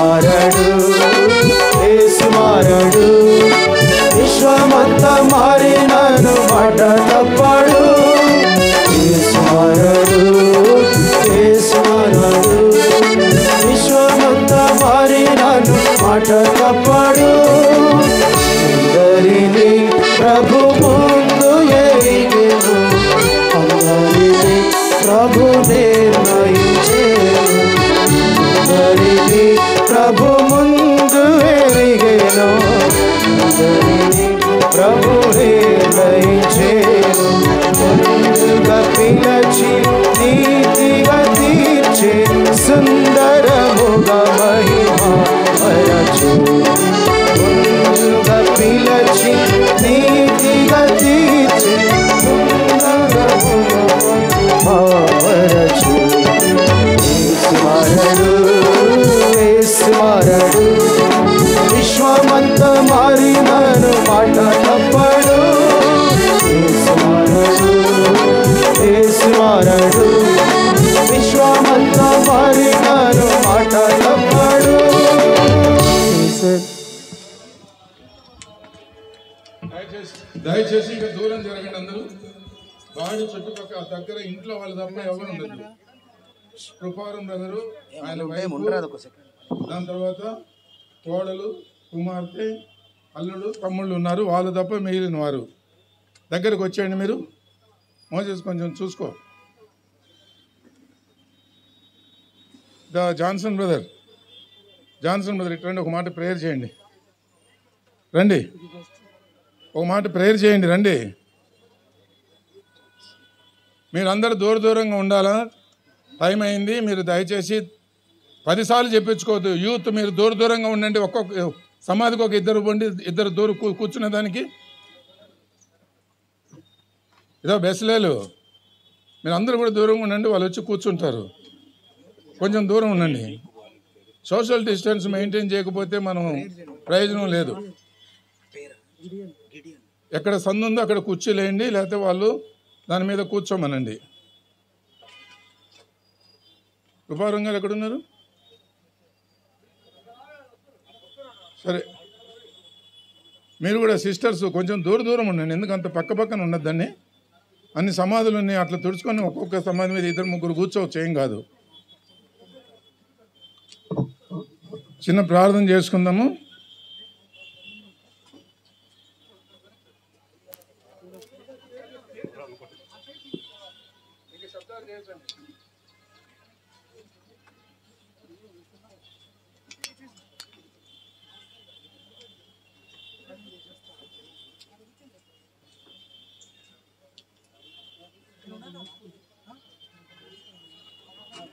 మారడు యేసు మారడు విశ్వమంతా మారినను మాట తప్పడు యేసు మారడు యేసు మారడు విశ్వమంతా మారినను మాట తప్పడు అందరినీ ప్రభు ముందు ఎరిగెను అందరినీ ప్రభు నిర్ణయించేను అందరినీ ప్రభు ముందు ఎరిగెను అందరినీ ప్రభు నిర్ణయించేను ముందుగా పిలచి నీతిగా తీర్చే సుందరముగా మహిమ పరచు ముందుగా పిలచి నీతిగా తీర్చే సుందరముగా మహిమ పరచు స్మరణు స్మరణు విశ్వమంత మారినను మాట తప్పడు స్మరణు స్మరణు విశ్వమంత మారినను మాట తప్పడు దయచేసి దయచేసి ఇక దూరం జరగండి అందరూ వాడి చుట్టుపక్కల దగ్గర ఇంట్లో వాళ్ళ తప్ప ఎవరు ఉండదు కృపారం బ్రదరు ఆయన వైఫ్, దాని తర్వాత కోడలు కుమార్తె అల్లుడు తమ్ముళ్ళు ఉన్నారు వాళ్ళు తప్ప మిగిలిన వారు దగ్గరకు వచ్చేయండి మీరు మోసేసి కొంచెం చూసుకో the Johnson brother Johnson brother ఇటు రండి ఒక మాట ప్రేయర్ చేయండి రండి ఒక మాట ప్రేయర్ చేయండి రండి మీరందరూ దూర దూరంగా ఉండాలా టైం అయింది మీరు దయచేసి పదిసార్లు చెప్పించుకోవద్దు యూత్ మీరు దూర దూరంగా ఉండండి ఒక్కొక్క సమాధికి ఒక ఇద్దరు ఉండి ఇద్దరు దూరం కూ- కూర్చునే దానికి ఇదో బెస్లేలు మీరు అందరూ కూడా దూరంగా ఉండండి వాళ్ళు వచ్చి కూర్చుంటారు కొంచెం దూరం ఉండండి సోషల్ డిస్టెన్స్ మెయింటైన్ చేయకపోతే మనం ప్రయోజనం లేదు ఎక్కడ సందు ఉందో అక్కడ కూర్చోలేయండి లేకపోతే వాళ్ళు దాని మీద కూర్చోమనండి కృపారం గారు ఎక్కడున్నారు సరే మీరు కూడా సిస్టర్స్ కొంచెం దూర దూరం ఉండండి ఎందుకు అంత పక్క పక్కన ఉండద్దండి అన్ని సమాధులు ఉన్నాయి అట్లా తుడుచుకొని ఒక్కొక్క సమాధి మీద ఇద్దరు ముగ్గురు కూర్చోవచ్చు ఏం కాదు చిన్న ప్రార్థన చేసుకుందాము